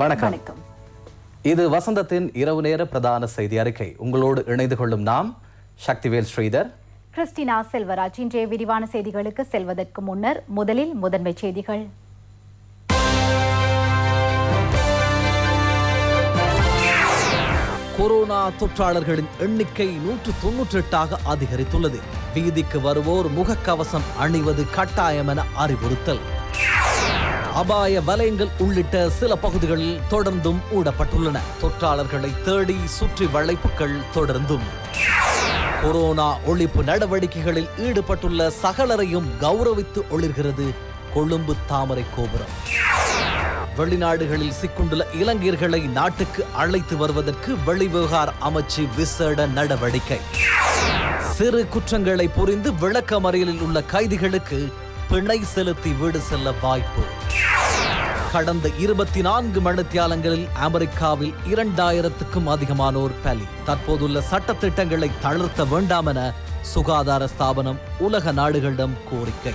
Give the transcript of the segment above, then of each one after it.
வணக்கம் வணக்கம் இது வசந்தத்தின் இரவு நேர பிரதான செய்தி அறிக்கை உங்களோடு இணைந்து கொள்ளும் நாம் சக்திவேல் ஸ்ரீதர் கிறிஸ்டினா செல்வராஜ் இன்றைய விரிவான செய்திகளுக்கு செல்வதற்கு முன்னர் முதலில் முதன்மை செய்திகள் கொரோனா தொற்றாளர்களின் எண்ணிக்கை நூற்று தொன்னூற்றி எட்டாக அதிகரித்துள்ளது வீதிக்கு வருவோர் முகக்கவசம் அணிவது கட்டாயம் என அறிவுறுத்தல் அபாய வலயங்கள் உள்ளிட்ட சில பகுதிகளில் தொடர்ந்தும் மூடப்பட்டுள்ளன தொற்றாளர்களை தேடி சுற்றி வளைப்புகள் தொடர்ந்தும் கொரோனா ஒழிப்பு நடவடிக்கைகளில் ஈடுபட்டுள்ள சகலரையும் கௌரவித்து ஒளிர்கிறது கொழும்பு தாமரை கோபுரம் வெளிநாடுகளில் சிக்குண்டுள்ள இலங்கையர்களை நாட்டுக்கு அழைத்து வருவதற்கு வெளிவிவகார அமைச்சு விசேட நடவடிக்கை சிறு குற்றங்களை புரிந்து விளக்கமறியலில் உள்ள கைதிகளுக்கு பிணை செலுத்தி வீடு செல்ல வாய்ப்பு கடந்த இருபத்தி நான்கு மணித்தியாலங்களில் அமெரிக்காவில் இரண்டாயிரத்துக்கும் அதிகமானோர் பலி தற்போதுள்ள சட்டத்திட்டங்களை தளர்த்த வேண்டாம் என சுகாதார ஸ்தாபனம் உலக நாடுகளிடம் கோரிக்கை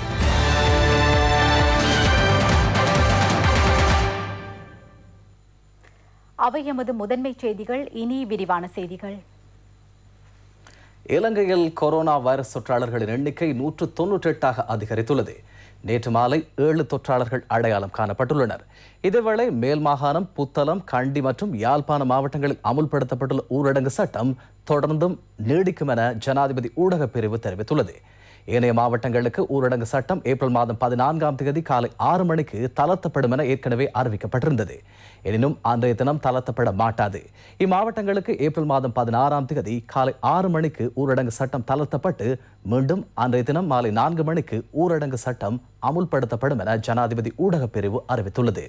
அவை எமது முதன்மை செய்திகள் இனி விரிவான செய்திகள் இலங்கையில் கொரோனா வைரஸ் தொற்றாளர்களின் எண்ணிக்கை நூற்று தொன்னூற்றி எட்டாக அதிகரித்துள்ளது நேற்று மாலை ஏழு தொற்றாளர்கள் அடையாளம் காணப்பட்டுள்ளனர் இதேவேளை மேல் மாகாணம் புத்தளம் கண்டி மற்றும் யாழ்ப்பாண மாவட்டங்களில் அமுல்படுத்தப்பட்டுள்ள ஊரடங்கு சட்டம் தொடர்ந்தும் நீடிக்கும் என ஜனாதிபதி ஊடகப் பிரிவு தெரிவித்துள்ளது ஏனைய மாவட்டங்களுக்கு ஊரடங்கு சட்டம் ஏப்ரல் மாதம் பதினான்காம் தேதி காலை ஆறு மணிக்கு தளர்த்தப்படும் என ஏற்கனவே அறிவிக்கப்பட்டிருந்தது எனினும் அன்றைய தினம் தளர்த்தப்பட மாட்டாது இம்மாவட்டங்களுக்கு ஏப்ரல் மாதம் பதினாறாம் தேதி காலை ஆறு மணிக்கு ஊரடங்கு சட்டம் தளர்த்தப்பட்டு மீண்டும் அன்றைய தினம் மாலை நான்கு மணிக்கு ஊரடங்கு சட்டம் அமுல்படுத்தப்படும் என ஜனாதிபதி ஊடகப் பிரிவு அறிவித்துள்ளது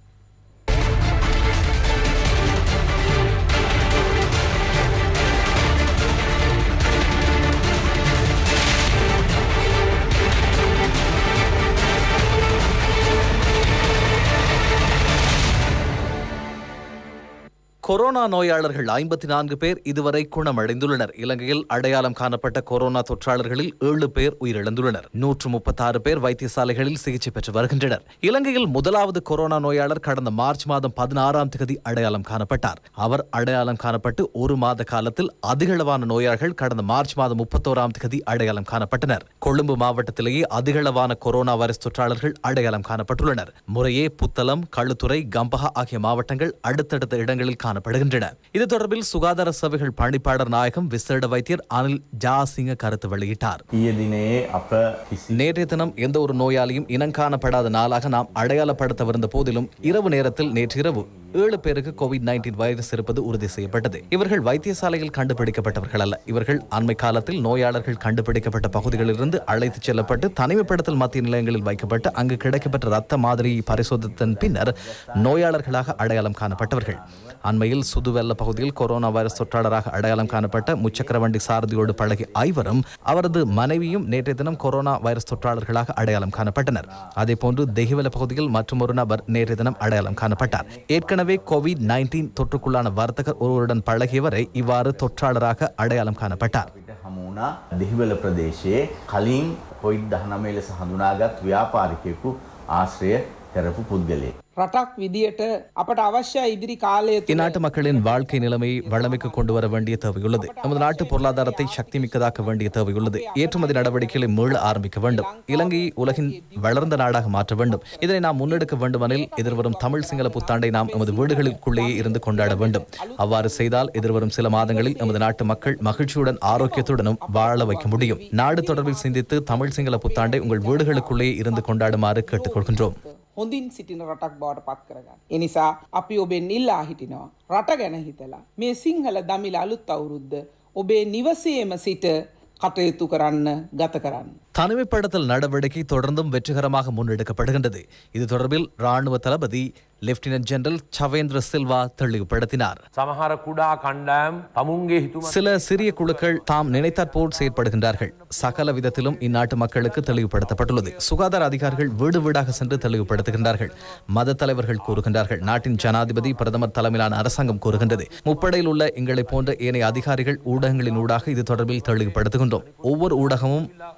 கொரோனா நோயாளர்கள் ஐம்பத்தி நான்கு பேர் இதுவரை குணமடைந்துள்ளனர் இலங்கையில் அடையாளம் காணப்பட்ட கொரோனா தொற்றாளர்களில் ஏழு பேர் உயிரிழந்துள்ளனர் நூற்று முப்பத்தாறு பேர் வைத்தியசாலைகளில் சிகிச்சை பெற்று வருகின்றனர் இலங்கையில் முதலாவது கொரோனா நோயாளர் கடந்த மார்ச் மாதம் பதினாறாம் தேதி அடையாளம் காணப்பட்டார் அவர் அடையாளம் காணப்பட்டு ஒரு மாத காலத்தில் அதிகளவான நோயாளர்கள் கடந்த மார்ச் மாதம் முப்பத்தோராம் தேதி அடையாளம் காணப்பட்டனர் கொழும்பு மாவட்டத்திலேயே அதிகளவான கொரோனா வைரஸ் தொற்றாளர்கள் அடையாளம் காணப்பட்டுள்ளனர் முறையே புத்தளம் களுத்துறை கம்பஹா ஆகிய மாவட்டங்கள் அடுத்தடுத்த இடங்களில் காணப்படுகின்றன இது தொடர்பில் சுகாதார சேவைகள் பணிப்பாளர் நாயகம் விசேட வைத்தியர் அனில் ஜாசிங்க கருத்து வெளியிட்டார் ඊය දිනයේ අප කිසි நேற்றைய தினம் எந்த ஒரு நோயாளியும் இனங்காணப்படாத நாளாக நாம் அடையாளப்படுத்தவிருந்த போதிலும் இரவு நேரத்தில் நேற்றிரவு ஏழு பேருக்கு கோவிட் நைன்டீன் வைரஸ் இருப்பது உறுதி செய்யப்பட்டது இவர்கள் வைத்தியசாலையில் கண்டுபிடிக்கப்பட்டவர்கள் அல்ல இவர்கள் அண்மை காலத்தில் நோயாளர்கள் கண்டுபிடிக்கப்பட்ட பகுதிகளிலிருந்து அழைத்துச் செல்லப்பட்டு தனிமைப்படுத்தல் மத்திய நிலையங்களில் வைக்கப்பட்டு அங்கு கிடைக்கப்பட்ட ரத்த மாதிரியை பரிசோதித்தன் பின்னர் நோயாளர்களாக அடையாளம் காணப்பட்டவர்கள் அண்மையில் சுதுவெல்ல பகுதியில் கொரோனா வைரஸ் தொற்றாளராக அடையாளம் காணப்பட்ட முச்சக்கரவண்டி சாரதியோடு பழகிய ஐவரும் அவரது மனைவியும் நேற்றைய தினம் கொரோனா வைரஸ் தொற்றாளர்களாக அடையாளம் காணப்பட்டனர் அதேபோன்று தெஹிவல பகுதியில் மற்றொரு நபர் நேற்றைய தினம் அடையாளம் காணப்பட்டார் ஏற்கனவே கோவிட் நைன்டீன் தொற்றுக்குள்ளான வர்த்தகர் ஒருவருடன் பழகியவரை இவ்வாறு தொற்றாளராக அடையாளம் காணப்பட்டார் විට හමුණා දෙහිවල ප්‍රදේශයේ කලින් කොයිඩ් දහනමේ ලෙස හඳුනාගත් ව්‍යාපාරිකයෙකු ආශ්‍රය කරපු පුද්ගලයෙක්. රටක් විදියට අපට අවශ්‍ය ඉදිරි කාලය තුළ இந்நாட்டு மக்களின் வாழ்க்கை நிலைமையை வளமைக்கு கொண்டு வர வேண்டிய தேவையுள்ளது நமது நாட்டு பொருளாதாரத்தை சக்தி மிக்கதாக்க வேண்டிய தேவையுள்ளது ஏற்றுமதி நடவடிக்கைகளை மீள ஆரம்பிக்க வேண்டும் இலங்கையை உலகின் வளர்ந்த நாடாக மாற்ற வேண்டும் இதனை நாம் முன்னெடுக்க வேண்டுமெனில் எதிர்வரும் தமிழ் சிங்கள புத்தாண்டை நாம் எமது வீடுகளுக்குள்ளேயே இருந்து கொண்டாட வேண்டும் அவ்வாறு செய்தால் எதிர்வரும் சில மாதங்களில் எமது நாட்டு மக்கள் மகிழ்ச்சியுடன் ஆரோக்கியத்துடனும் வாழ வைக்க முடியும் நாடு தொடர்பில் சிந்தித்து தமிழ் சிங்கள புத்தாண்டை உங்கள் வீடுகளுக்குள்ளேயே இருந்து கொண்டாடுமாறு கேட்டுக்கொள்கின்றோம் හොඳින් සිටින රටක් බවට පත් කරගන්න. එනිසා අපි ඔබෙන් ඉල්ලා හිටිනවා. රට ගැන හිතලා. මේ සිංහල දමිල අලුත් අවුරුද්ද ඔබේ නිවසේම සිට කටයුතු කරන්න ගත කරන්න. தனிமைப்படுத்தல் நடவடிக்கை தொடர்ந்தும் வெற்றிகரமாக முன்னெடுக்கப்படுகின்றது இது தொடர்பில் ராணுவ தளபதி லெப்டினன்ட் ஜெனரல் சவேந்திர சில்வா தெளிவுபடுத்தினார் සමහර කුඩා කණ්ඩායම් තමුන්ගේ හිතුම சில சிறிய குழுக்கள் தாம் நினைத்தாற்போல் செயற்படுகின்றார்கள் சகல விதத்திலும் இந்நாட்டு மக்களுக்கு தெளிவுபடுத்தப்பட்டுள்ளது சுகாதார அதிகாரிகள் வீடு வீடாக சென்று தெளிவுபடுத்துகின்றார்கள் மத தலைவர்கள் கூறுகின்றார்கள் நாட்டின் ஜனாதிபதி பிரதமர் தலைமையிலான அரசாங்கம் கூறுகின்றது முப்படையில் உள்ள எங்களை போன்ற ஏனைய அதிகாரிகள் ஊடகங்களின் ஊடாக இது தொடர்பில் தெளிவுபடுத்துகின்றோம் ஒவ்வொரு ஊடகமும் நாம் வழங்கும்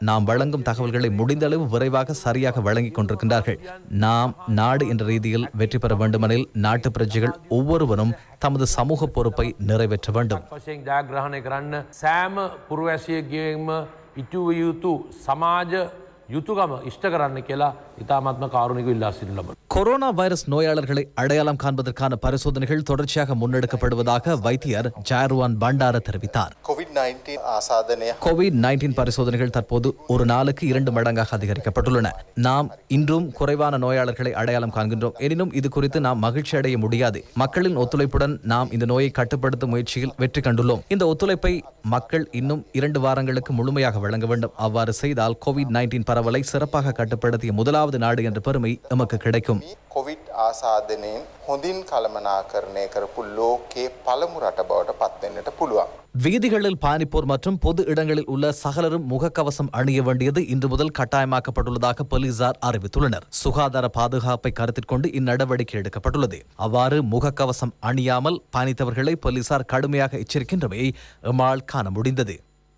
வழங்கும் தகவல்களை முடிந்த அளவு விரைவாக சரியாக வழங்கிக் கொண்டிருக்கின்றார்கள் நாம் நாடு என்ற ரீதியில் வெற்றி பெற வேண்டுமெனில் நாட்டு பிரஜைகள் ஒவ்வொருவரும் தமது சமூக பொறுப்பை நிறைவேற்ற வேண்டும் වශයෙන් ජයග්‍රහණය කරන්න සෑම පුරවැසියගේම ඉටුව යුතු සමාජ යුතුගම ඉෂ්ට කරන්න කියලා ඉතාමත්ම කාරුණික ඉල්ලා සිටින ලබන. கொரோனா வைரஸ் நோயாளர்களை அடையாளம் காண்பதற்கான பரிசோதனைகள் தொடர்ச்சியாக முன்னெடுக்கப்படுவதாக வைத்தியர் ஜாருவான் பண்டார தெரிவித்தார் COVID-19 ආසාධනය கோவிட் நைன்டீன் பரிசோதனைகள் தற்போது ஒரு நாளுக்கு இரண்டு மடங்காக அதிகரிக்கப்பட்டுள்ளன நாம் இன்றும் குறைவான நோயாளர்களை அடையாளம் காண்கின்றோம் எனினும் இது குறித்து நாம் மகிழ்ச்சி அடைய முடியாது மக்களின் ஒத்துழைப்புடன் நாம் இந்த நோயை கட்டுப்படுத்தும் முயற்சியில் வெற்றி கண்டுள்ளோம் இந்த ஒத்துழைப்பை மக்கள் இன்னும் இரண்டு வாரங்களுக்கு முழுமையாக வழங்க வேண்டும் அவ்வாறு செய்தால் கோவிட் நைன்டீன் பரவலை சிறப்பாக கட்டுப்படுத்திய முதலாவது நாடு என்ற பெருமை நமக்கு கிடைக்கும் කොවිඩ් ආසාධනයෙන් හොඳින් කළමනාකරණය කරපු ලෝකයේ පළමු රට බවට පත්වෙන්නට පුළුවන්. வீதிகளில் பயணிப்போர் மற்றும் பொது இடங்களில் உள்ள சகலரும் முகக்கவசம் அணிய வேண்டியது இன்று முதல் கட்டாயமாக்கப்பட்டுள்ளதாக போலீசார் அறிவித்துள்ளனர் சுகாதார பாதுகாப்பை கருத்தில் கொண்டு இந்நடவடிக்கை எடுக்கப்பட்டுள்ளது அவ்வாறு முகக்கவசம் அணியாமல் பயணித்தவர்களை போலீசார் கடுமையாக எச்சரிக்கின்றமையை எம்மால் காண முடிந்தது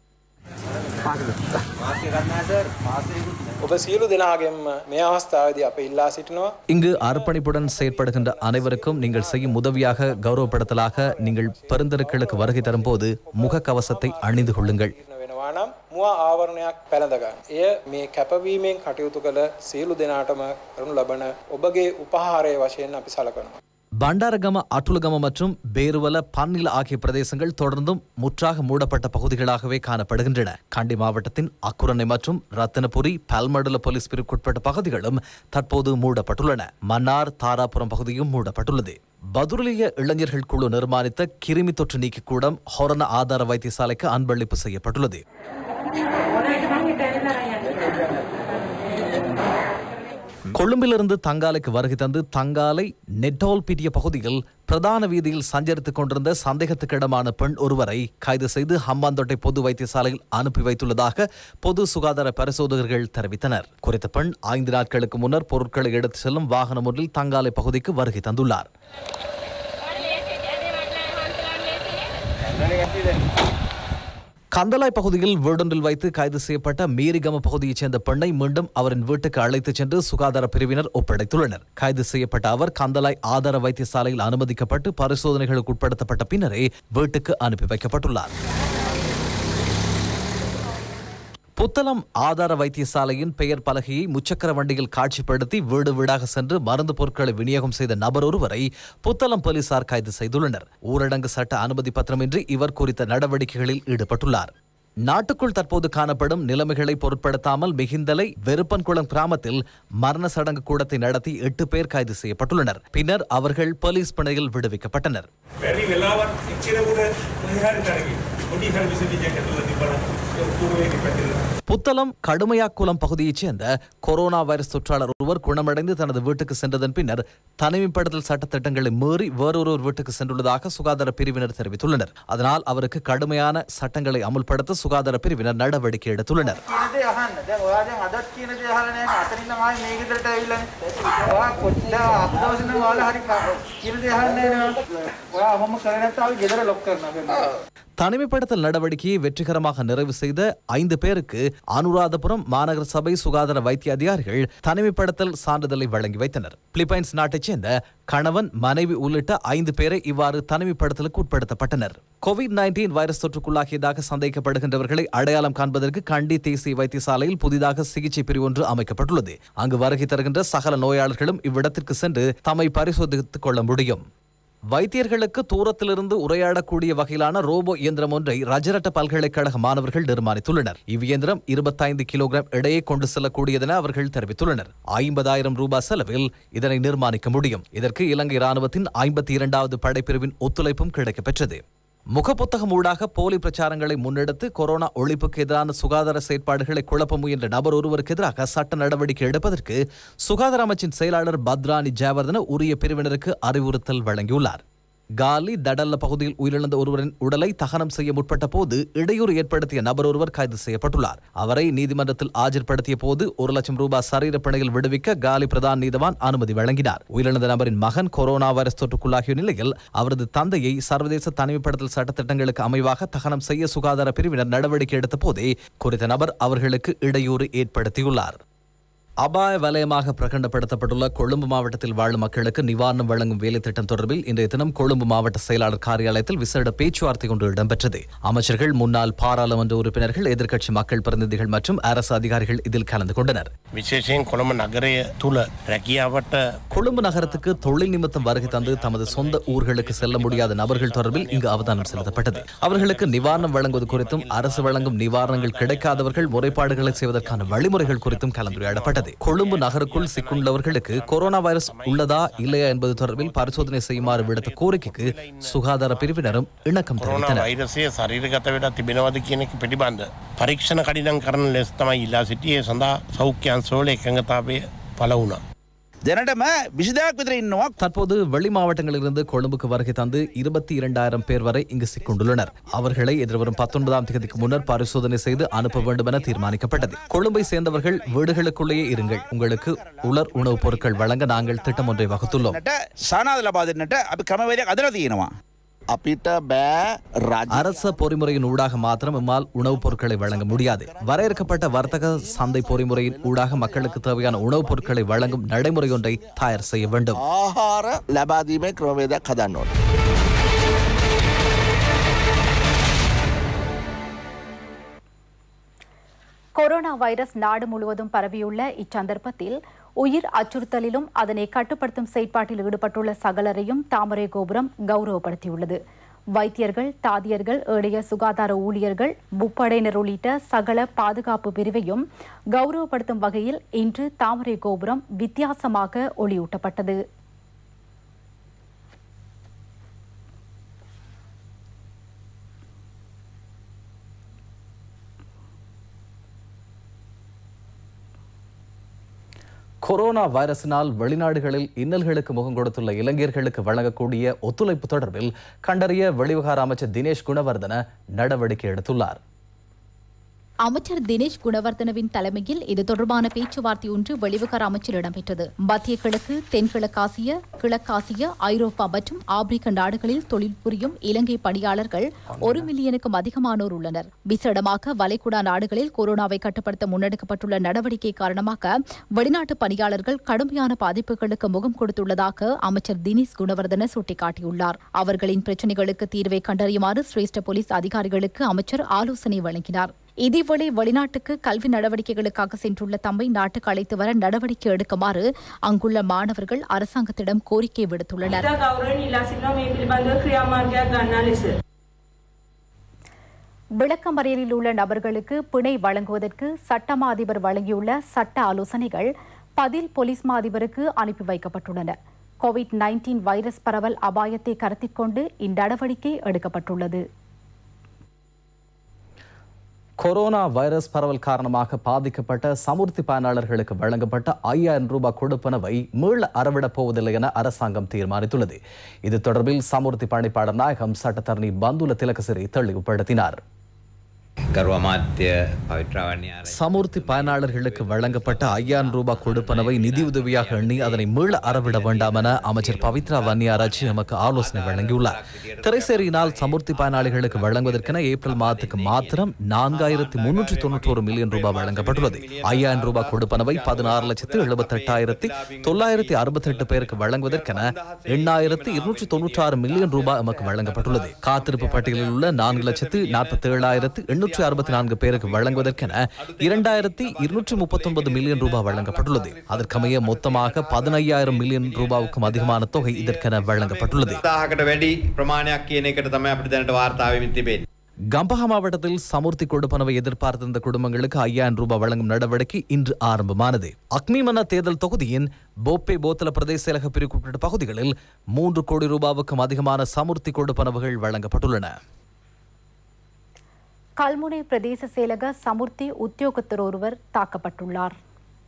ඔබ සියලු දෙනාගෙන්ම මේ අවස්ථාවදී අප ඉල්ලා සිටිනවා இங்கு அர்ப்பணிப்புடன் செயற்படுகின்ற அனைவருக்கும் நீங்கள் செய்யும் உதவியாக கௌரவப்படுத்தலாக நீங்கள் பெருந்தெருக்களுக்கு வருகை தரும்போது முகக்கவசத்தை அணிந்து கொள்ளுங்கள் වෙනවා නම් මුව ආවරණයක් පැළඳගන්න. එය මේ කැපවීමෙන් කටයුතු කළ සියලු දෙනාටම කරනු ලබන ඔබගේ උපහාරය වශයෙන් අපි සලකනවා. பண்டாரகம அட்டுலகம மற்றும் பேருவல பன்னில ஆகிய பிரதேசங்கள் தொடர்ந்தும் முற்றாக மூடப்பட்ட பகுதிகளாகவே காணப்படுகின்றன கண்டி மாவட்டத்தின் அக்குரணை மற்றும் ரத்தினபுரி பல்மடல போலீஸ் பிரிவுக்குட்பட்ட பகுதிகளும் தற்போது மூடப்பட்டுள்ளன மன்னார் தாராபுரம் பகுதியும் மூடப்பட்டுள்ளது பதுரலிய இளைஞர்கள் குழு நிர்மாணித்த கிருமி தொற்று நீக்கி கூடம் ஹொரண ஆதார வைத்தியசாலைக்கு அன்பளிப்பு செய்யப்பட்டுள்ளது கொழும்பிலிருந்து தங்காலைக்கு வருகை தந்து தங்காலை நெட்டோல்பிட்டிய பகுதியில் பிரதான வீதியில் சஞ்சரித்துக் கொண்டிருந்த சந்தேகத்துக்கிடமான பெண் ஒருவரை கைது செய்து ஹம்பாந்தோட்டை பொது வைத்தியசாலையில் அனுப்பி வைத்துள்ளதாக பொது சுகாதார பரிசோதகர்கள் தெரிவித்தனர் குறித்த பெண் ஐந்து நாட்களுக்கு முன்னர் பொருட்களை எடுத்து செல்லும் வாகனம் ஒன்றில் தங்காலை பகுதிக்கு வருகை தந்துள்ளார் கந்தலாய் பகுதியில் வீடொன்றில் வைத்து கைது செய்யப்பட்ட மீரிகம பகுதியைச் சேர்ந்த பெண்ணை மீண்டும் அவரின் வீட்டுக்கு அழைத்துச் சென்று சுகாதார பிரிவினர் ஒப்படைத்துள்ளனர் கைது செய்யப்பட்ட அவர் கந்தலாய் ஆதார வைத்தியசாலையில் அனுமதிக்கப்பட்டு பரிசோதனைகளுக்கு உட்படுத்தப்பட்ட பின்னரே வீட்டுக்கு அனுப்பி வைக்கப்பட்டுள்ளார் புத்தளம் ஆதார வைத்தியசாலையின் பெயர் பலகையை முச்சக்கர வண்டியில் காட்சிப்படுத்தி வீடு வீடாக சென்று மருந்து பொருட்களை விநியோகம் செய்த நபர் ஒருவரை புத்தளம் போலீசார் கைது செய்துள்ளனர் ஊரடங்கு சட்ட அனுமதி பத்திரமின்றி இவர் குறித்த நடவடிக்கைகளில் ஈடுபட்டுள்ளார் நாட்டுக்குள் தற்போது காணப்படும் நிலைமைகளை பொருட்படுத்தாமல் மிகிந்தலை வெறுப்பன்குளம் கிராமத்தில் மரண சடங்கு கூடத்தை நடத்தி எட்டு பேர் கைது செய்யப்பட்டுள்ளனர் பின்னர் அவர்கள் போலீஸ் பிணையில் விடுவிக்கப்பட்டனர் වැඩි වෙලාවත් එච්චරකුට හරි තරගේ පොඩි හරි විසඳියක් ඇතුළත තිබ්බනම් උතුරේ පැතිරෙනවා புத்தளம் கடுமையாக்குளம் பகுதியைச் சேர்ந்த கொரோனா வைரஸ் தொற்றாளர் ஒருவர் குணமடைந்து தனது வீட்டுக்கு சென்றதன் பின்னர் தனிமைப்படுத்தல் சட்டத்திட்டங்களை மீறி வேறொருவர் வீட்டுக்கு சென்றுள்ளதாக சுகாதார பிரிவினர் தெரிவித்துள்ளனர் அதனால் அவருக்கு கடுமையான சட்டங்களை அமுல்படுத்த சுகாதார பிரிவினர் நடவடிக்கை எடுத்துள்ளனர் කියන දේ අහන්න. දැන් ඔයා දැන් අදත් කියන දේ අහලා නැහැ. අතනින්ම ආයේ මේ ගෙදරට ඇවිල්ලානේ. ඔයා කොච්චර අද දවසේ නම් ඔයාලා හරි ක- කියන දේ අහන්නේ නැහැ. ඔයා ඔහොම කරේ නැත්නම් අපි ගෙදර ලොක් කරනවා. தனிமைப்படுத்தல் நடவடிக்கையை வெற்றிகரமாக நிறைவு செய்த ஐந்து பேருக்கு அனுராதபுரம் மாநகர சபை சுகாதார வைத்திய அதிகாரிகள் தனிமைப்படுத்தல் சான்றிதழை வழங்கி வைத்தனர் பிலிப்பைன்ஸ் நாட்டைச் சேர்ந்த கணவன் மனைவி உள்ளிட்ட ஐந்து பேரை இவ்வாறு தனிமைப்படுத்தலுக்கு உட்படுத்தப்பட்டனர் கோவிட் நைன்டீன் வைரஸ் தொற்றுக்குள்ளாகியதாக சந்தேகப்படுகின்றவர்களை அடையாளம் காண்பதற்கு கண்டி தேசிய வைத்தியசாலையில் புதிதாக சிகிச்சை பிரிவு ஒன்று அமைக்கப்பட்டுள்ளது அங்கு வருகை தருகின்ற சகல நோயாளர்களும் இவ்விடத்திற்கு சென்று தம்மை பரிசோதித்துக் கொள்ள முடியும் வைத்தியர்களுக்கு தூரத்திலிருந்து உரையாடக்கூடிய வகையிலான ரோபோ இயந்திரம் ஒன்றை ரஜரட்ட பல்கலைக்கழக மாணவர்கள் நிர்மாணித்துள்ளனர் இவ்வியந்திரம் இருபத்தைந்து கிலோகிராம் எடையை கொண்டு செல்லக்கூடியதென அவர்கள் தெரிவித்துள்ளனர் ஐம்பதாயிரம் ரூபாய் செலவில் இதனை நிர்மாணிக்க முடியும் இதற்கு இலங்கை ராணுவத்தின் ஐம்பத்தி இரண்டாவது படைப்பிரிவின் ஒத்துழைப்பும் கிடைக்கப்பெற்றது முகப்புத்தகம் ஊடாக போலி பிரச்சாரங்களை முன்னெடுத்து கொரோனா ஒழிப்புக்கு எதிரான சுகாதார செயற்பாடுகளை குழப்ப முயன்ற நபர் ஒருவருக்கு எதிராக சட்ட நடவடிக்கை எடுப்பதற்கு சுகாதார அமைச்சின் செயலாளர் பத்ரானி ஜெயவர்தன உரிய பிரிவினருக்கு அறிவுறுத்தல் வழங்கியுள்ளார் காலி தடல்ல பகுதியில் உயிரிழந்த ஒருவரின் உடலை தகனம் செய்ய முற்பட்ட போது இடையூறு ஏற்படுத்திய நபர் ஒருவர் கைது செய்யப்பட்டுள்ளார் அவரை நீதிமன்றத்தில் ஆஜர்படுத்திய போது ஒரு லட்சம் ரூபாய் சரீர பிணையில் விடுவிக்க காலி பிரதான் நீதவான் அனுமதி வழங்கினார் உயிரிழந்த நபரின் மகன் கொரோனா வைரஸ் தொற்றுக்குள்ளாகிய நிலையில் அவரது தந்தையை சர்வதேச தனிமைப்படுத்தல் சட்டத்திட்டங்களுக்கு அமைவாக தகனம் செய்ய சுகாதார பிரிவினர் நடவடிக்கை எடுத்த போதே குறித்த நபர் அவர்களுக்கு இடையூறு ஏற்படுத்தியுள்ளார் அபாய வலயமாக பிரகடனப்படுத்தப்பட்டுள்ள கொழும்பு மாவட்டத்தில் வாழும் மக்களுக்கு நிவாரணம் வழங்கும் வேலை திட்டம் தொடர்பில் இன்றைய தினம் கொழும்பு மாவட்ட செயலாளர் காரியாலயத்தில் விசேட பேச்சுவார்த்தை ஒன்று இடம்பெற்றது அமைச்சர்கள் முன்னாள் பாராளுமன்ற உறுப்பினர்கள் எதிர்க்கட்சி மக்கள் பிரதிநிதிகள் மற்றும் அரசு அதிகாரிகள் இதில் கலந்து கொண்டனர் විශේෂයෙන් කොළඹ නගරය තුළ රැකියාවට கொழும்பு நகரத்துக்கு தொழில் நிமித்தம் வருகை தந்து தமது சொந்த ஊர்களுக்கு செல்ல முடியாத நபர்கள் தொடர்பில் இங்கு அவதானம் செலுத்தப்பட்டது அவர்களுக்கு நிவாரணம் வழங்குவது குறித்தும் அரசு வழங்கும் நிவாரணங்கள் கிடைக்காதவர்கள் முறைப்பாடுகளை செய்வதற்கான வழிமுறைகள் குறித்தும் கலந்துரையாடப்பட்டது கொழும்பு நகருக்குள் சிக்குண்டவர்களுக்கு கொரோனா வைரஸ் உள்ளதா இல்லையா என்பது தொடர்பில் பரிசோதனை செய்யுமாறு விடுத்த கோரிக்கைக்கு சுகாதார பிரிவினரும் இணக்கம் කොරෝනා தெரிவித்தனர் වෛරසය ශරීරගත වෙලා තිබෙනවද කියන එක පිළිබඳ පරීක්ෂණ කඩිනම් කරන ලෙස් තමයි ඉල්ලා සිටියේ සඳහා සෞඛ්‍යන්සෝල එකඟතාවය පල වුණා. දැනටම විසිදයක් විතර ඉන්නවා தற்போது வெளி மாவட்டங்களிலிருந்து கொழும்புக்கு வருகை தந்து இருபத்தி இரண்டாயிரம் பேர் வரை இங்கு சிக்கொண்டுள்ளனர் அவர்களை எதிர்வரும் பத்தொன்பதாம் தேதிக்கு முன்னர் பரிசோதனை செய்து அனுப்ப வேண்டும் என தீர்மானிக்கப்பட்டது கொழும்பை சேர்ந்தவர்கள் வீடுகளுக்குள்ளேயே இருங்கள் உங்களுக்கு உலர் உணவுப் பொருட்கள் வழங்க நாங்கள் திட்டம் ஒன்றை வகுத்துள்ளோம் නට සානාද ලබා දෙන්නට අපි ක්‍රමවේදයක් අදලා තියෙනවා. අපිට බෑ රජ அரச பொறிமுறையின் ஊடாக மாத்திரம் இம்மால் உணவுப் பொருட்களை வழங்க முடியாது வரையறுக்கப்பட்ட வர்த்தக சந்தை பொறிமுறையின் ஊடாக மக்களுக்கு தேவையான உணவுப் பொருட்களை வழங்கும் நடைமுறை ஒன்றை தயார் செய்ய வேண்டும் ආහාර ලබාදීමේ ක්‍රමවේදයක් හදන්න ඕන. கொரோனா வைரஸ் நாடு முழுவதும் பரவியுள்ள இச்சந்தர்ப்பத்தில் உயிர் அச்சுறுத்தலிலும் அதனை கட்டுப்படுத்தும் செயற்பாட்டில் ஈடுபட்டுள்ள சகலரையும் தாமரை கோபுரம் கௌரவப்படுத்தியுள்ளது வைத்தியர்கள் தாதியர்கள் ஏழைய சுகாதார ஊழியர்கள் முப்படையினர் உள்ளிட்ட சகல பாதுகாப்பு பிரிவையும் கௌரவப்படுத்தும் வகையில் இன்று தாமரை கோபுரம் வித்தியாசமாக ஒளியூட்டப்பட்டது கொரோனா வைரஸினால் வெளிநாடுகளில் இன்னல்களுக்கு முகம் கொடுத்துள்ள இளைஞர்களுக்கு வழங்கக்கூடிய ஒத்துழைப்பு தொடர்பில் கண்டறிய வெளிவிவகார அமைச்சர் தினேஷ் குணவர்தன நடவடிக்கை எடுத்துள்ளார் அமைச்சர் தினேஷ் குணவர்தனவின் தலைமையில் இது தொடர்பான பேச்சுவார்த்தை ஒன்று வெளிவிகார அமைச்சர் இடம்பெற்றது மத்திய கிழக்கு தென்கிழக்காசிய கிழக்காசிய ஐரோப்பா மற்றும் ஆப்பிரிக்க நாடுகளில் தொழில் புரியும் இலங்கை பணியாளர்கள் ஒரு மில்லியனுக்கும் அதிகமானோர் உள்ளனர் விசேடமாக வளைகுடா நாடுகளில் கொரோனாவை கட்டுப்படுத்த முன்னெடுக்கப்பட்டுள்ள நடவடிக்கை காரணமாக வெளிநாட்டு பணியாளர்கள் கடுமையான பாதிப்புகளுக்கு முகம் கொடுத்துள்ளதாக அமைச்சர் தினேஷ் குணவர்தன சுட்டிக்காட்டியுள்ளார் அவர்களின் பிரச்சினைகளுக்கு தீர்வை கண்டறியுமாறு சிரேஷ்ட போலீஸ் அதிகாரிகளுக்கு அமைச்சர் ஆலோசனை வழங்கினார் இதேவேளை வெளிநாட்டுக்கு கல்வி நடவடிக்கைகளுக்காக சென்றுள்ள தம்மை நாட்டுக்கு அழைத்து வர நடவடிக்கை எடுக்குமாறு அங்குள்ள மாணவர்கள் அரசாங்கத்திடம் கோரிக்கை விடுத்துள்ளனர் ගෞරවයෙන් ඉල්ලා සිටිනවා මේ පිළිබඳව ක්‍රියාමාර්ගයක් ගන්නා ලෙස. விளக்கமறியலில் உள்ள நபர்களுக்கு பிணை வழங்குவதற்கு சட்டமா அதிபர் வழங்கியுள்ள சட்ட ஆலோசனைகள் பதில் போலீஸ் மா அதிபருக்கு அனுப்பி வைக்கப்பட்டுள்ளன கோவிட் நைன்டீன் வைரஸ் பரவல் அபாயத்தை கருத்தில் கொண்டு இந்நடவடிக்கை எடுக்கப்பட்டுள்ளது கொரோனா வைரஸ் பரவல் காரணமாக பாதிக்கப்பட்ட சமுர்த்தி பயனாளர்களுக்கு வழங்கப்பட்ட ஐயாயிரம் ரூபாய் கொடுப்பனவை மீள அறவிடப் போவதில்லை என அரசாங்கம் தீர்மானித்துள்ளது இது தொடர்பில் சமுர்த்தி பணிப்பாளர் நாயகம் சட்டத்தரணி பந்துல திலகசிறி தெளிவுபடுத்தினார் ගරු අමාත්‍ය පවිත්‍රාවන්‍ය சமுர்த்தி பயனாளர்களுக்கு வழங்கப்பட்ட ஐயாயிரம் ரூபாய் கொடுப்பனவை நிதியுதவியாக எண்ணி அதனை மீள அறவிட வேண்டாம் என அமைச்சர் பவித்ரா வன்னியாராஜி எமக்கு ஆலோசனை வழங்கியுள்ளார் திரைசேரியினால் சமுர்த்தி பயனாளிகளுக்கு வழங்குவதற்கென ஏப்ரல் மாதத்துக்கு மாத்திரம் நான்காயிரத்தி முன்னூற்றி தொன்னூற்றோரு மில்லியன் ரூபாய் வழங்கப்பட்டுள்ளது ஐயாயிரம் ரூபாய் கொடுப்பனவை பதினாறு லட்சத்து எழுபத்தெட்டாயிரத்தி தொள்ளாயிரத்தி அறுபத்தெட்டு பேருக்கு வழங்குவதற்கென எண்ணாயிரத்தி இருநூற்றி தொன்னூற்றாறு மில்லியன் ரூபாய் எமக்கு வழங்கப்பட்டுள்ளது காத்திருப்பு பட்டியலில் உள்ள நான்கு லட்சத்து நாற்பத்தி ஏழாயிரத்து எண்ணூற்றி அறுபத்தி நான்கு பேருக்கு வழங்குவதற்கென இரண்டாயிரத்தி இருநூற்றி முப்பத்தொன்பது மில்லியன் ரூபாய் வழங்கப்பட்டுள்ளது அதற்கமைய மொத்தமாக பதினையாயிரம் மில்லியன் ரூபாவுக்கும் அதிகமான தொகை இதற்கென வழங்கப்பட்டுள்ளது දාහකට වැඩි ප්‍රමාණයක් කියන එකට තමයි අපිට දැනට වාර්තාවමින් තිබෙන්නේ. கம்பஹா மாவட்டத்தில் சமுர்த்தி கொடுப்பனவை எதிர்பார்த்திருந்த குடும்பங்களுக்கு ஐயாயிரம் ரூபாய் வழங்கும் நடவடிக்கை இன்று ஆரம்பமானது அக்மிமன தேர்தல் தொகுதியின் போப்பே போத்தல பிரதேச செயலக பிரிவுக்குட்பட்ட பகுதிகளில் மூன்று கோடி ரூபாவுக்கும் அதிகமான சமுர்த்தி கொடுப்பனவுகள் வழங்கப்பட்டுள்ளன கல்முனை பிரதேச செயலக சமுர்த்தி உத்தியோகத்தர் ஒருவர் தாக்கப்பட்டுள்ளார்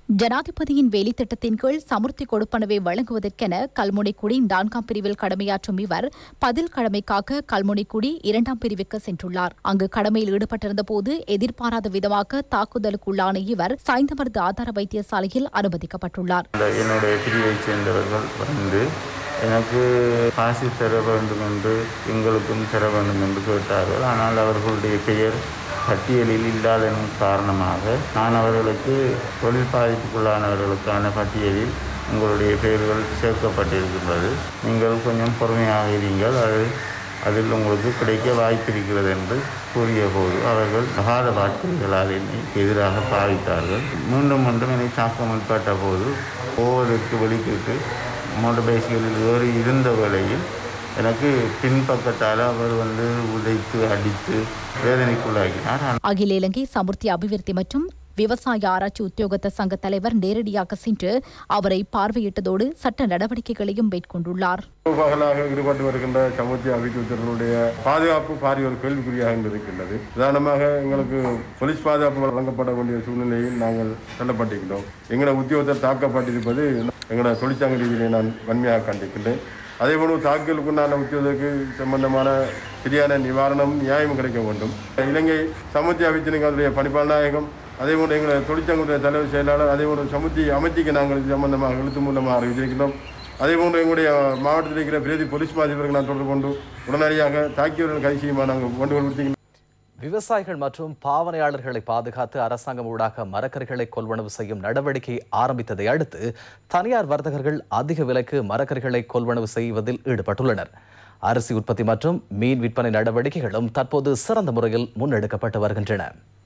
ஜனாதிபதியின் வேலை திட்டத்தின் கீழ் சமுர்த்தி கொடுப்பனவை வழங்குவதற்கென கல்முனைக்குடி நான்காம் பிரிவில் கடமையாற்றும் இவர் பதில் கடமைக்காக கல்முனைக்குடி இரண்டாம் பிரிவுக்கு சென்றுள்ளார் அங்கு கடமையில் ஈடுபட்டிருந்த போது எதிர்பாராத விதமாக தாக்குதலுக்குள்ளான இவர் சாய்ந்தமர்ந்து ஆதார வைத்தியசாலையில் அனுமதிக்கப்பட்டுள்ளார் என்னுடைய பிரிவை சேர்ந்தவர்கள் வந்து எனக்கு காசு தர வேண்டும் என்று எங்களுக்கும் தர வேண்டும் என்று கேட்டார்கள் ஆனால் அவர்களுடைய பெயர் பட்டியலில் இல்லாததன் காரணமாக நான் அவர்களுக்கு தொழில் பாதிப்புக்குள்ளானவர்களுக்கான பட்டியலில் உங்களுடைய பெயர்கள் சேர்க்கப்பட்டிருக்கின்றது நீங்கள் கொஞ்சம் பொறுமையாக இருங்கள் அது அதில் உங்களுக்கு கிடைக்க வாய்ப்பிருக்கிறது என்று கூறிய போது அவர்கள் தகாத வார்த்தைகளால் என்னை எதிராக பாவித்தார்கள் மீண்டும் மீண்டும் என்னை தாக்க முற்பட்ட போது போவதற்கு வெளிக்கிட்டு மோட்டர் பைசிகளில் ஏறி இருந்த வேளையில் எனக்கு பின்பக்கத்தால் அவர் வந்து உதைத்து அடித்து வேதனைக்குள்ளாக்கினார் அகில இலங்கை சமுர்த்தி அபிவிருத்தி மற்றும் விவசாய ஆராய்ச்சி உத்தியோகத்த சங்க தலைவர் நேரடியாக சென்று அவரை பார்வையிட்டதோடு சட்ட நடவடிக்கைகளையும் மேற்கொண்டுள்ளார் பகலாக ஈடுபட்டு வருகின்ற சமூக அபிவிருத்திகளுடைய பாதுகாப்பு பாரிய ஒரு கேள்விக்குறியாக இருக்கின்றது உதாரணமாக எங்களுக்கு போலீஸ் பாதுகாப்பு வழங்கப்பட வேண்டிய சூழ்நிலையில் நாங்கள் தள்ளப்பட்டிருக்கிறோம் எங்களோட உத்தியோகத்தில் தாக்கப்பட்டிருப்பது எங்களோட தொழிற்சங்க ரீதியிலே நான் வன்மையாக கண்டிக்கின்றேன் அதேபோல தாக்குதலுக்குண்டான உத்தியோகத்துக்கு சம்பந்தமான சரியான நிவாரணம் நியாயம் கிடைக்க வேண்டும் இலங்கை சமுத்திய அமைச்சருடைய பணிப்பாளர் நாயகம் அதேபோல் எங்கள் தொழிற்சங்கத்துடைய தலைவர் செயலாளர் அதேபோல் சமுத்தி அமைச்சிக்கு நாங்கள் இது சம்பந்தமாக எழுத்து மூலமாக அறிவித்திருக்கிறோம் அதேபோன்று எங்களுடைய மாவட்டத்தில் இருக்கிற பிரதி போலீஸ் மாதிபர்கள் நான் தொடர்பு கொண்டு உடனடியாக தாக்கியவர்கள் கைது செய்யுமா நாங்கள் வேண்டுகோள் விடுத்திருக்கிறோம் விவசாயிகள் மற்றும் பாவனையாளர்களை பாதுகாத்து அரசாங்கம் ஊடாக மரக்கறிகளை கொள்வனவு செய்யும் நடவடிக்கை ஆரம்பித்ததை அடுத்து தனியார் வர்த்தகர்கள் அதிக விலைக்கு மரக்கறிகளை கொள்வனவு செய்வதில் ஈடுபட்டுள்ளனர் அரிசி உற்பத்தி மற்றும் மீன் விற்பனை நடவடிக்கைகளும் தற்போது சிறந்த முறையில் முன்னெடுக்கப்பட்டு வருகின்றன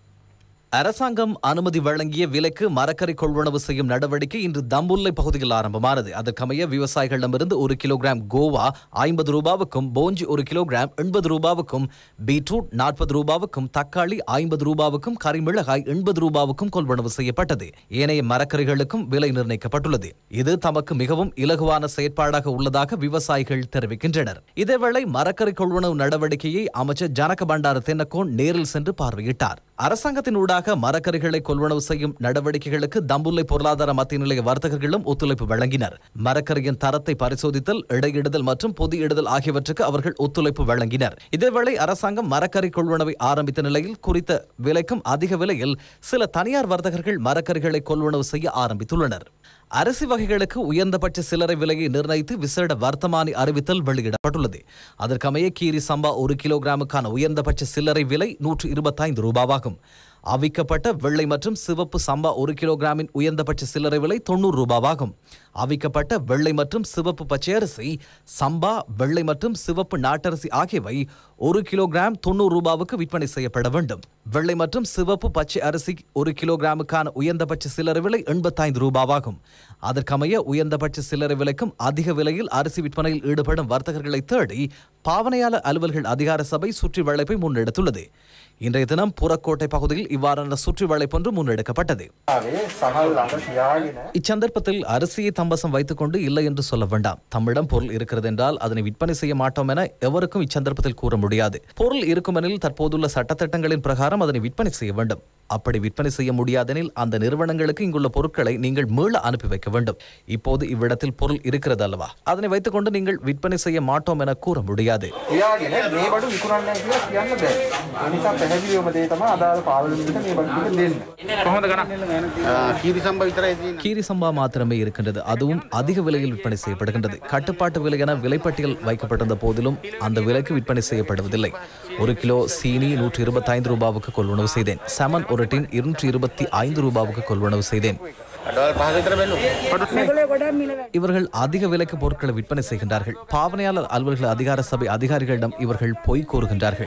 அரசாங்கம் அனுமதி வழங்கிய விலைக்கு மரக்கறி கொள்வனவு செய்யும் நடவடிக்கை இன்று தம்புல்லை பகுதியில் ஆரம்பமானது அதற்கமைய விவசாயிகளிடமிருந்து ஒரு கிலோகிராம் கோவா ஐம்பது ரூபாவுக்கும் போஞ்சி ஒரு கிலோகிராம் எண்பது ரூபாவுக்கும் பீட்ரூட் நாற்பது ரூபாவுக்கும் தக்காளி ஐம்பது ரூபாவுக்கும் கரிமிளகாய் எண்பது ரூபாவுக்கும் கொள்வனவு செய்யப்பட்டது ஏனைய மரக்கறிகளுக்கும் விலை நிர்ணயிக்கப்பட்டுள்ளது இது தமக்கு மிகவும் இலகுவான செயற்பாடாக உள்ளதாக விவசாயிகள் தெரிவிக்கின்றனர் இதேவேளை மரக்கறி கொள்வனவு நடவடிக்கையை அமைச்சர் ஜனக பண்டார தென்னக்கோன் நேரில் சென்று பார்வையிட்டார் அரசாங்கத்தின் ஊடாக மரக்கறிகளை கொள்வனவு செய்யும் நடவடிக்கைகளுக்கு தம்புல்லை பொருளாதார மத்திய நிலைய வர்த்தகர்களும் ஒத்துழைப்பு வழங்கினர் மரக்கறியின் தரத்தை பரிசோதித்தல் இடையிடுதல் மற்றும் பொதியிடுதல் ஆகியவற்றுக்கு அவர்கள் ஒத்துழைப்பு வழங்கினர் இதேவேளை அரசாங்கம் மரக்கறி கொள்வனவை ஆரம்பித்த நிலையில் குறித்த விலைக்கும் அதிக விலையில் சில தனியார் வர்த்தகர்கள் மரக்கறிகளை கொள்வனவு செய்ய ஆரம்பித்துள்ளனர் அரிசி வகைகளுக்கு உயர்ந்தபட்ச சில்லறை விலையை நிர்ணயித்து விசேட வர்த்தமானி அறிவித்தல் வெளியிடப்பட்டுள்ளது அதற்கமைய கீரி சம்பா ஒரு கிலோகிராமுக்கான உயர்ந்தபட்ச சில்லறை விலை நூற்று இருபத்தைந்து ரூபாவாகும் அவிக்கப்பட்ட வெள்ளை மற்றும் சிவப்பு சம்பா ஒரு கிலோகிராமின் உயர்ந்தபட்ச சில்லறை விலை தொண்ணூறு ரூபாவாகும் அவிக்கப்பட்ட வெள்ளை மற்றும் சிவப்பு பச்சை அரிசி சம்பா வெள்ளை மற்றும் சிவப்பு நாட்டரிசி ஆகியவை ஒரு கிலோகிராம் தொண்ணூறு ரூபாவுக்கு விற்பனை செய்யப்பட வேண்டும் வெள்ளை மற்றும் சிவப்பு பச்சை அரிசி ஒரு கிலோகிராமுக்கான உயர்ந்தபட்ச சில்லறை விலை எண்பத்தைந்து ரூபாவாகும் அதற்கமைய உயர்ந்தபட்ச சில்லறை விலைக்கும் அதிக விலையில் அரிசி விற்பனையில் ஈடுபடும் வர்த்தகர்களை தேடி பாவனையாளர் அலுவல்கள் அதிகார சபை சுற்றி வளைப்பை முன்னெடுத்துள்ளது இன்றைய தினம் புறக்கோட்டை பகுதியில் இவ்வாறான சுற்றி வளைப்பொன்று முன்னெடுக்கப்பட்டது இச்சந்தர்ப்பத்தில் அரிசியை தம்பசம் வைத்துக் கொண்டு இல்லை என்று சொல்ல வேண்டாம் தம்மிடம் பொருள் இருக்கிறது என்றால் அதனை விற்பனை செய்ய மாட்டோம் என எவருக்கும் இச்சந்தர்ப்பத்தில் கூற முடியாது பொருள் இருக்குமெனில் தற்போதுள்ள சட்டத்திட்டங்களின் பிரகாரம் அதனை விற்பனை செய்ய வேண்டும் அப்படி விற்பனை செய்ய முடியாதெனில் அந்த நிறுவனங்களுக்கு இங்குள்ள பொருட்களை நீங்கள் மீள அனுப்பி வைக்க வேண்டும் இப்போது இவ்விடத்தில் பொருள் இருக்கிறது அல்லவா அதனை வைத்துக்கொண்டு நீங்கள் விற்பனை செய்ய மாட்டோம் என கூற முடியாது තියාගෙන මේ බඩු විකුණන්නේ කියලා කියන්න බෑ. ඒ නිසා පැහැදිලිවම දේ තමයි අදාළ පාවලින්ට මේ බඩු ටික දෙන්න. කොහොමද ගණන්? කීරි සම්බ විතරයි තියෙන්නේ. கீரி சம்பா மாத்திரமே இருக்கின்றது அதுவும் அதிக விலையில் விற்பனை செய்யப்படுகின்றது கட்டுப்பாட்டு விலை என விலைப்பட்டியல் வைக்கப்பட்டிருந்த போதிலும் அந்த விலைக்கு விற்பனை செய்யப்படுவதில்லை ஒரு கிலோ சீனி நூற்றி இருபத்தைந்து ரூபாவுக்கு கொள்வனவு செய்தேன் சமன் ஒரு டின் இருநூற்றி இருபத்தி ஐந்து ரூபாவுக்கு கொள்வனவு செய்தேன் இவர்கள் அதிக விலைக்கு பொருட்களை விற்பனை செய்கின்றார்கள் பாவனையாளர் அலுவல்கள் அதிகார சபை அதிகாரிகளிடம் இவர்கள் பொய் கூறுகின்றார்கள்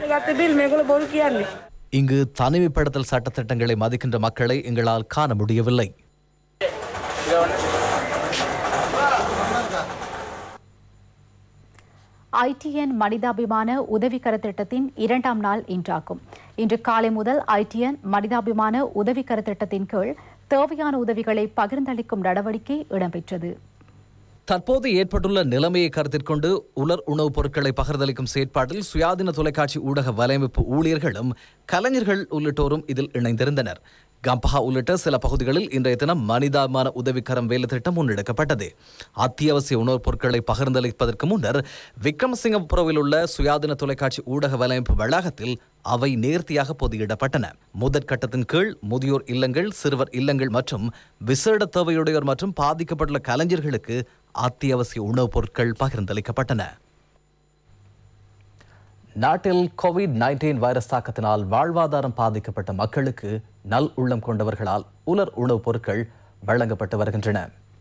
இங்கு தனிமைப்படுத்தல் சட்டத்திட்டங்களை மதிக்கின்ற மக்களை எங்களால் காண முடியவில்லை ஐடிஎன் மனிதாபிமான உதவிக்கர திட்டத்தின் இரண்டாம் நாள் இன்றாகும் இன்று காலை முதல் ஐடிஎன் மனிதாபிமான உதவிக்கர திட்டத்தின் கீழ் தேவையான உதவிகளை பகிர்ந்தளிக்கும் நடவடிக்கை இடம்பெற்றது தற்போது ஏற்பட்டுள்ள நிலைமையை கருத்தில் கொண்டு உலர் உணவுப் பொருட்களை பகிர்ந்தளிக்கும் செயற்பாட்டில் சுயாதீன தொலைக்காட்சி ஊடக வலையமைப்பு ஊழியர்களும் கலைஞர்கள் உள்ளிட்டோரும் இதில் இணைந்திருந்தனர் கம்பஹா உள்ளிட்ட சில பகுதிகளில் இன்றைய தினம் மனிதாபிமான உதவிக்கரம் வேலை திட்டம் முன்னெடுக்கப்பட்டது அத்தியாவசிய உணவுப் பொருட்களை பகிர்ந்தளிப்பதற்கு முன்னர் விக்ரமசிங்கபுரவில் உள்ள சுயாதீன தொலைக்காட்சி ஊடக வலையமைப்பு வளாகத்தில் அவை நேர்த்தியாக பொதியிடப்பட்டன முதற்கட்டத்தின் கீழ் முதியோர் இல்லங்கள் சிறுவர் இல்லங்கள் மற்றும் விசேட தேவையுடையோர் மற்றும் பாதிக்கப்பட்டுள்ள கலைஞர்களுக்கு அத்தியாவசிய உணவுப் பொருட்கள் பகிர்ந்தளிக்கப்பட்டன நாட்டில் கோவிட் நைன்டீன் வைரஸ் தாக்கத்தினால் வாழ்வாதாரம் பாதிக்கப்பட்ட மக்களுக்கு நல் உள்ளம் கொண்டவர்களால் உலர் உணவுப் பொருட்கள் வழங்கப்பட்டு வருகின்றன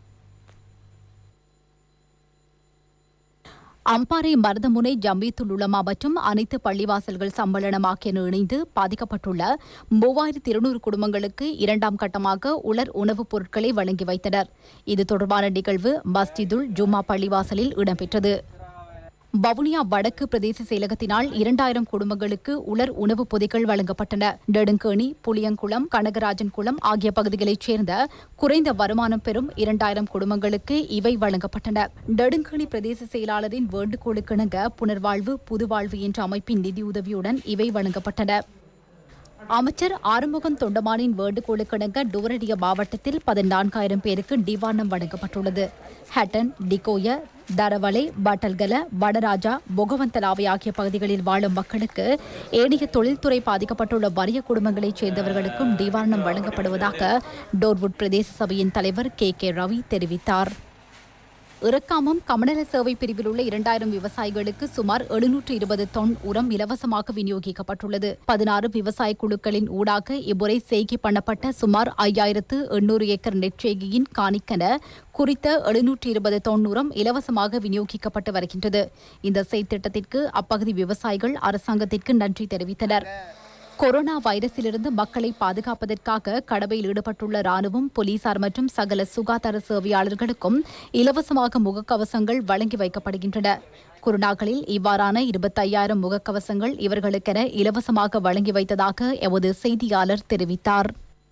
அம்பாறை மருதமுனை ஜம்பீத்துல் உலமா மற்றும் அனைத்து பள்ளிவாசல்கள் சம்மேளனமாக்கிய இணைந்து பாதிக்கப்பட்டுள்ள மூவாயிரத்தி இருநூறு குடும்பங்களுக்கு இரண்டாம் கட்டமாக உலர் உணவுப் பொருட்களை வழங்கி வைத்தனர் இது தொடர்பான நிகழ்வு மஸ்ஜிதுல் ஜும்மா பள்ளிவாசலில் இடம்பெற்றது வவுனியா வடக்கு பிரதேச செயலகத்தினால் இரண்டாயிரம் குடும்பங்களுக்கு உலர் உணவுப் பொதிகள் வழங்கப்பட்டன நெடுங்கேணி புளியங்குளம் கனகராஜன் குளம் ஆகிய பகுதிகளைச் சேர்ந்த குறைந்த வருமானம் பெறும் இரண்டாயிரம் குடும்பங்களுக்கு இவை வழங்கப்பட்டன நெடுங்கேணி பிரதேச செயலாளரின் வேண்டுகோளுக்கிணங்க புனர்வாழ்வு புதுவாழ்வு என்ற அமைப்பின் நிதியுதவியுடன் இவை வழங்கப்பட்டன அமைச்சர் ஆறுமுகம் தொண்டமானின் வேண்டுகோளுக்கிணங்க டூரடிய மாவட்டத்தில் பதினான்காயிரம் பேருக்கு நிவாரணம் வழங்கப்பட்டுள்ளது ஹட்டன் டிகோய தரவளை பட்டல்கல வடராஜா பொகவந்தலாவை ஆகிய பகுதிகளில் வாழும் மக்களுக்கு ஏனைய தொழில்துறை பாதிக்கப்பட்டுள்ள வறிய குடும்பங்களைச் சேர்ந்தவர்களுக்கும் நிவாரணம் வழங்கப்படுவதாக டோர்வுட் பிரதேச சபையின் தலைவர் கே கே ரவி தெரிவித்தார் இறக்காமம் கமநல சேவை பிரிவில் உள்ள இரண்டாயிரம் விவசாயிகளுக்கு சுமார் எழுநூற்று இருபது தொன் உரம் இலவசமாக விநியோகிக்கப்பட்டுள்ளது பதினாறு விவசாய குழுக்களின் ஊடாக இம்முறை செய்கை பண்ணப்பட்ட சுமார் ஐயாயிரத்து எண்ணூறு ஏக்கர் நெற்செய்கையின் காணிக்கென குறித்த எழுநூற்று இருபது தொன் உரம் இலவசமாக விநியோகிக்கப்பட்டு வருகின்றது இந்த செய்திட்டத்திற்கு அப்பகுதி விவசாயிகள் அரசாங்கத்திற்கு நன்றி தெரிவித்தனர் கொரோனா வைரஸிலிருந்து மக்களை பாதுகாப்பதற்காக கடமையில் ஈடுபட்டுள்ள ராணுவம் போலீசார் மற்றும் சகல சுகாதார சேவையாளர்களுக்கும் இலவசமாக முகக்கவசங்கள் வழங்கி வைக்கப்படுகின்றன குருநாகளில் இவ்வாறான இருபத்தையாயிரம் முகக்கவசங்கள் இவர்களுக்கென இலவசமாக வழங்கி வைத்ததாக எமது செய்தியாளர் தெரிவித்தார்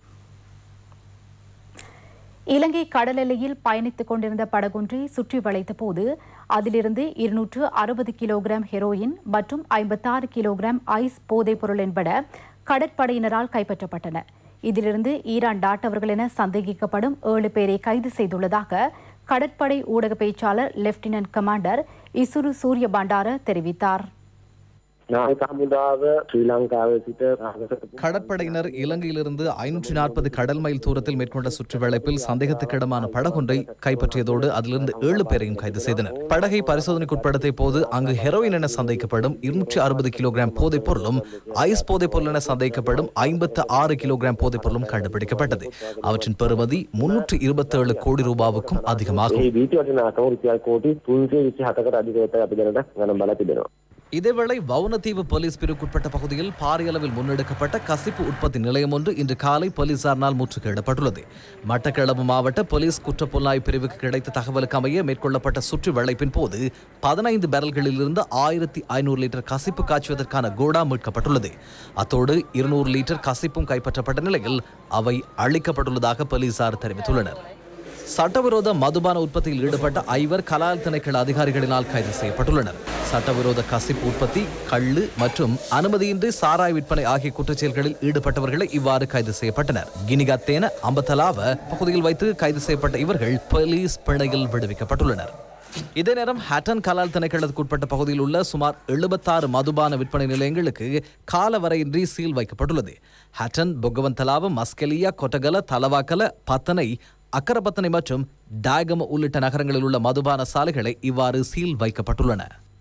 இலங்கை கடல் எல்லையில் பயணித்துக் கொண்டிருந்த படகொன்றை சுற்றி வளைத்த போது அதிலிருந்து இருநூற்று அறுபது கிலோகிராம் ஹெரோயின் மற்றும் ஐம்பத்தாறு கிலோகிராம் ஐஸ் போதைப் பொருள் என்பன கடற்படையினரால் கைப்பற்றப்பட்டன இதிலிருந்து ஈரான் நாட்டவர்கள் என சந்தேகிக்கப்படும் ஏழு பேரை கைது செய்துள்ளதாக கடற்படை ஊடக பேச்சாளர் லெப்டினன்ட் கமாண்டர் இசுரு சூரிய பண்டார தெரிவித்தார் නායක හමුදාව ශ්‍රී ලංකාවේ සිට රාගසට கடற்படையினர் இலங்கையிலிருந்து ஐநூற்றி நாற்பது கடல் மைல் தூரத்தில் மேற்கொண்ட சுற்றுவளைப்பில் சந்தேகத்துக்கிடமான படகொன்றை கைப்பற்றியதோடு அதிலிருந்து ஏழு பேரையும் கைது செய்தனர் படகை பரிசோதனைக்குட்படுத்திய போது அங்கு ஹெரோயின் என சந்தேகிக்கப்படும் இருநூற்றி அறுபது கிலோகிராம் போதைப் பொருளும் ஐஸ் போதைப் பொருள் என சந்தேகிக்கப்படும் ஐம்பத்து ஆறு கிலோகிராம் போதைப் பொருளும் கண்டுபிடிக்கப்பட்டது அவற்றின் பெறுமதி முன்னூற்று இருபத்தேழு கோடி ரூபாவுக்கும் அதிகமாகும் ඒ බීති වටිනාකම රුපියල් කෝටි 327කට අධික වෙත අපි දැනට ගණන් බලා තිබෙනවා. இதேவேளை வவுனதீவு போலீஸ் பிரிவுக்குட்பட்ட பகுதியில் பாரிய அளவில் முன்னெடுக்கப்பட்ட கசிப்பு உற்பத்தி நிலையம் ஒன்று இன்று காலை போலீசாரினால் முற்றுகையிடப்பட்டுள்ளது மட்டக்களப்பு மாவட்ட போலீஸ் குற்றப்புலனாய்வு பிரிவுக்கு கிடைத்த தகவலுக்கு அமைய மேற்கொள்ளப்பட்ட சுற்றி வளைப்பின் போது பதினைந்து பேரல்களிலிருந்து ஆயிரத்தி ஐநூறு லிட்டர் கசிப்பு காய்ச்சுவதற்கான கோடா மீட்கப்பட்டுள்ளது அத்தோடு இருநூறு லிட்டர் கசிப்பும் கைப்பற்றப்பட்ட நிலையில் அவை அளிக்கப்பட்டுள்ளதாக போலீசார் தெரிவித்துள்ளனர் சட்டவிரோத மதுபான உற்பத்தியில் ஈடுபட்ட ஐவர் கலால் திணைக்கள அதிகாரிகளினால் கைது செய்யப்பட்டுள்ளனர் சட்டவிரோத கசிப்பு உற்பத்தி கள்ளு மற்றும் அனுமதியின்றி சாராய் விற்பனை ஆகிய குற்றச்செயல்களில் ஈடுபட்டவர்களை இவ்வாறு கைது செய்யப்பட்டனர் கினிகத்தேன அம்பத்தலாவ பகுதியில் வைத்து கைது செய்யப்பட்ட இவர்கள் போலீஸ் பிணையில் விடுவிக்கப்பட்டுள்ளனர் இதே நேரம் ஹட்டன் கலால் திணைக்களத்துக்குட்பட்ட பகுதியில் உள்ள சுமார் எழுபத்தாறு மதுபான விற்பனை நிலையங்களுக்கு காலவரையின்றி சீல் வைக்கப்பட்டுள்ளது ஹட்டன் பொகவந்தலாவ மஸ்கெலியா கொட்டகல தலவாக்கல பத்தனை அக்கரப்பத்தனை மற்றும் டாகம உள்ளிட்ட நகரங்களில் உள்ள மதுபான சாலைகளை இவ்வாறு சீல் வைக்கப்பட்டுள்ளன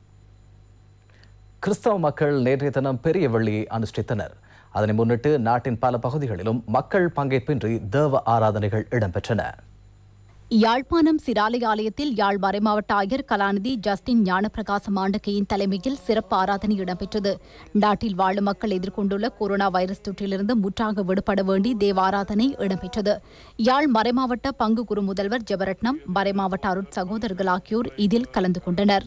கிறிஸ்தவ மக்கள் நேற்றைய தினம் பெரிய வெள்ளியை அனுஷ்டித்தனர் அதனை முன்னிட்டு நாட்டின் பல பகுதிகளிலும் மக்கள் பங்கேற்பின்றி தேவ ஆராதனைகள் இடம்பெற்றன யாழ்ப்பாணம் சிராலை ஆலயத்தில் யாழ் மறைமாவட்ட ஆயர் கலாநிதி ஜஸ்டின் ஞானப்பிரகாச மாண்டகையின் தலைமையில் சிறப்பு ஆராதனை இடம்பெற்றது நாட்டில் வாழும் மக்கள் எதிர்கொண்டுள்ள கொரோனா வைரஸ் தொற்றிலிருந்து முற்றாக விடுபட வேண்டி தேவாராதனை இடம்பெற்றது யாழ் மறைமாவட்ட பங்கு குரு முதல்வர் ஜெபரட்னம் மறைமாவட்ட அருட் சகோதரர்கள் ஆகியோர் இதில் கலந்து கொண்டனர்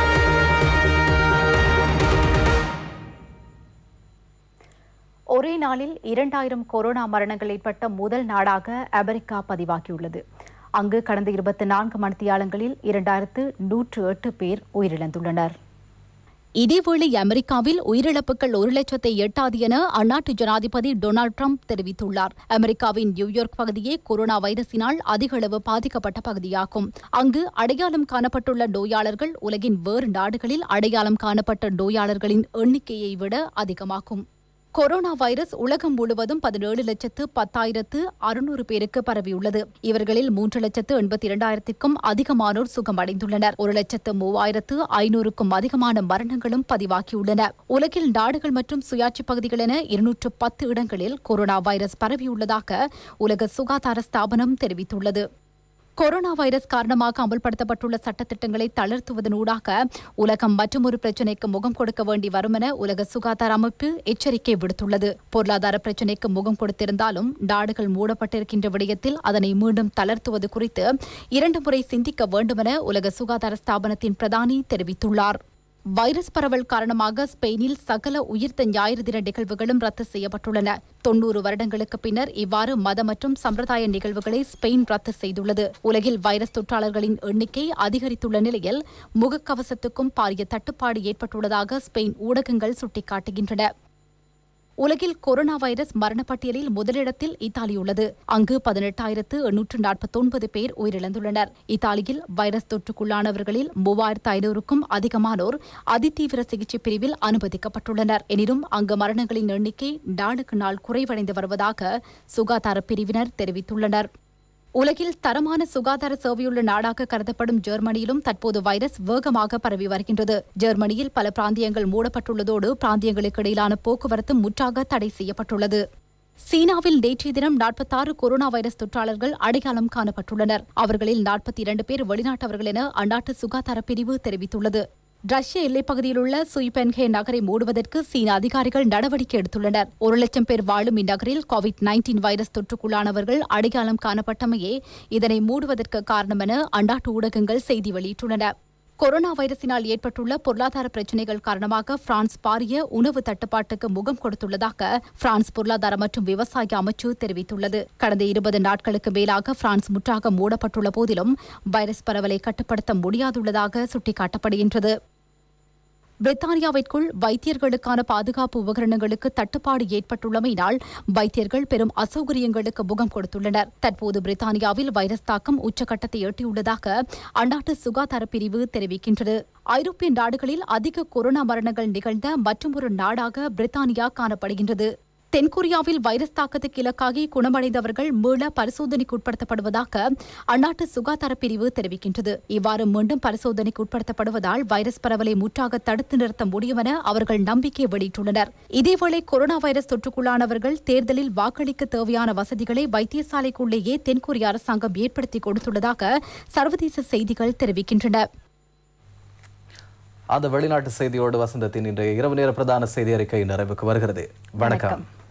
ஒரே நாளில் நாளில் இரண்டாயிரம் கொரோனா மரணங்கள் ஏற்பட்ட முதல் நாடாக அமெரிக்கா பதிவாகியுள்ளது அங்கு கடந்த இருபத்தி நான்கு மணித்தியாலங்களில் இரண்டாயிரத்து நூற்று எட்டு பேர் உயிரிழந்துள்ளனர் இதேவேளை அமெரிக்காவில் உயிரிழப்புகள் ஒரு லட்சத்தை எட்டாது என அந்நாட்டு ஜனாதிபதி டொனால்டு ட்ரம்ப் தெரிவித்துள்ளார் அமெரிக்காவின் நியூயார்க் பகுதியே கொரோனா வைரஸினால் அதிக அளவு பாதிக்கப்பட்ட பகுதியாகும் அங்கு அடையாளம் காணப்பட்டுள்ள நோயாளர்கள் உலகின் வேறு நாடுகளில் அடையாளம் காணப்பட்ட நோயாளர்களின் எண்ணிக்கையை விட அதிகமாகும் கொரோனா வைரஸ் உலகம் முழுவதும் பதினேழு லட்சத்து பத்தாயிரத்து அறுநூறு பேருக்கு பரவியுள்ளது இவர்களில் மூன்று லட்சத்து எண்பத்தி இரண்டாயிரத்திற்கும் அதிகமானோர் சுகமடைந்துள்ளனர் ஒரு லட்சத்து மூவாயிரத்து ஐநூறுக்கும் அதிகமான மரணங்களும் பதிவாகியுள்ளன உலகில் நாடுகள் மற்றும் சுயாட்சி பகுதிகள் என இருநூற்று பத்து இடங்களில் கொரோனா வைரஸ் பரவியுள்ளதாக உலக சுகாதார ஸ்தாபனம் தெரிவித்துள்ளது கொரோனா வைரஸ் காரணமாக அமல்படுத்தப்பட்டுள்ள சட்டத்திட்டங்களை தளர்த்துவதனூடாக உலகம் மற்றொரு பிரச்சினைக்கு முகம் கொடுக்க வேண்டி வரும் என உலக சுகாதார அமைப்பு எச்சரிக்கை விடுத்துள்ளது பொருளாதார பிரச்சினைக்கு முகம் கொடுத்திருந்தாலும் நாடுகள் மூடப்பட்டிருக்கின்ற விடயத்தில் அதனை மீண்டும் தளர்த்துவது குறித்து இரண்டு முறை சிந்திக்க வேண்டும் என உலக சுகாதார ஸ்தாபனத்தின் பிரதானி தெரிவித்துள்ளார் வைரஸ் பரவல் காரணமாக ஸ்பெயினில் சகல உயிர்த்த ஞாயிறு தின நிகழ்வுகளும் ரத்து செய்யப்பட்டுள்ளன தொன்னூறு வருடங்களுக்கு பின்னர் இவ்வாறு மத மற்றும் சம்பிரதாய நிகழ்வுகளை ஸ்பெயின் ரத்து செய்துள்ளது உலகில் வைரஸ் தொற்றாளர்களின் எண்ணிக்கை அதிகரித்துள்ள நிலையில் முகக்கவசத்துக்கும் பாரிய தட்டுப்பாடு ஏற்பட்டுள்ளதாக ஸ்பெயின் ஊடகங்கள் சுட்டிக்காட்டுகின்றன உலகில் கொரோனா வைரஸ் மரணப்பட்டியலில் முதலிடத்தில் இத்தாலி உள்ளது அங்கு பதினெட்டாயிரத்து எண்ணூற்று நாற்பத்தொன்பது பேர் உயிரிழந்துள்ளனர் இத்தாலியில் வைரஸ் தொற்றுக்குள்ளானவர்களில் மூவாயிரத்து ஐநூறுக்கும் அதிகமானோர் அதிதீவிர சிகிச்சை பிரிவில் அனுமதிக்கப்பட்டுள்ளனர் எனினும் அங்கு மரணங்களின் எண்ணிக்கை நாளுக்கு நாள் குறைவடைந்து வருவதாக சுகாதார பிரிவினர் தெரிவித்துள்ளனர் உலகில் தரமான சுகாதார சேவையுள்ள நாடாக கருதப்படும் ஜெர்மனியிலும் தற்போது வைரஸ் வேகமாக பரவி வருகின்றது ஜெர்மனியில் பல பிராந்தியங்கள் மூடப்பட்டுள்ளதோடு பிராந்தியங்களுக்கு இடையிலான போக்குவரத்து முற்றாக தடை செய்யப்பட்டுள்ளது சீனாவில் நேற்றைய தினம் நாற்பத்தாறு கொரோனா வைரஸ் தொற்றாளர்கள் அடையாளம் காணப்பட்டுள்ளனர் அவர்களில் நாற்பத்தி இரண்டு பேர் வெளிநாட்டவர்கள் என அந்நாட்டு சுகாதார பிரிவு தெரிவித்துள்ளது ரஷ்ய எல்லைப்பகுதியில் உள்ள சுய்பென்ஹே நகரை மூடுவதற்கு சீன அதிகாரிகள் நடவடிக்கை எடுத்துள்ளனர் ஒரு லட்சம் பேர் வாழும் இந்நகரில் கோவிட் நைன்டீன் வைரஸ் தொற்றுக்குள்ளானவர்கள் அடையாளம் காணப்பட்டமையே இதனை மூடுவதற்கு காரணம் என அந்நாட்டு ஊடகங்கள் செய்தி வெளியிட்டுள்ளன கொரோனா வைரஸினால் ஏற்பட்டுள்ள பொருளாதார பிரச்சினைகள் காரணமாக பிரான்ஸ் பாரிய உணவு தட்டுப்பாட்டுக்கு முகம் கொடுத்துள்ளதாக பிரான்ஸ் பொருளாதார மற்றும் விவசாய அமைச்சு தெரிவித்துள்ளது கடந்த இருபது நாட்களுக்கு மேலாக பிரான்ஸ் முற்றாக மூடப்பட்டுள்ள போதிலும் வைரஸ் பரவலை கட்டுப்படுத்த முடியாதுள்ளதாக சுட்டிக்காட்டப்படுகின்றது பிரித்தானியாவிற்குள் வைத்தியர்களுக்கான பாதுகாப்பு உபகரணங்களுக்கு தட்டுப்பாடு ஏற்பட்டுள்ளமையினால் வைத்தியர்கள் பெரும் அசௌகரியங்களுக்கு முகம் கொடுத்துள்ளனர் தற்போது பிரித்தானியாவில் வைரஸ் தாக்கம் உச்சகட்டத்தை எட்டியுள்ளதாக அந்நாட்டு சுகாதார பிரிவு தெரிவிக்கின்றது ஐரோப்பிய நாடுகளில் அதிக கொரோனா மரணங்கள் நிகழ்ந்த மற்றொரு நாடாக பிரித்தானியா காணப்படுகின்றது தென்கொரியாவில் வைரஸ் தாக்கத்துக்கு இலக்காகி குணமடைந்தவர்கள் மீள பரிசோதனைக்கு உட்படுத்தப்படுவதாக அந்நாட்டு சுகாதார பிரிவு தெரிவிக்கின்றது இவ்வாறு மீண்டும் பரிசோதனைக்கு உட்படுத்தப்படுவதால் வைரஸ் பரவலை முற்றாக தடுத்து நிறுத்த முடியும் என அவர்கள் நம்பிக்கை வெளியிட்டுள்ளனர் இதேவேளை கொரோனா வைரஸ் தொற்றுக்குள்ளானவர்கள் தேர்தலில் வாக்களிக்க தேவையான வசதிகளை வைத்தியசாலைக்குள்ளேயே தென்கொரிய அரசாங்கம் ஏற்படுத்தி கொடுத்துள்ளதாக சர்வதேச செய்திகள் தெரிவிக்கின்றன அந்த வெளிநாட்டு செய்தியோடு வசந்தத்தின் இன்றைய இரவு நேர பிரதான செய்தி அறிக்கை நிறைவுக்கு வருகிறது வணக்கம்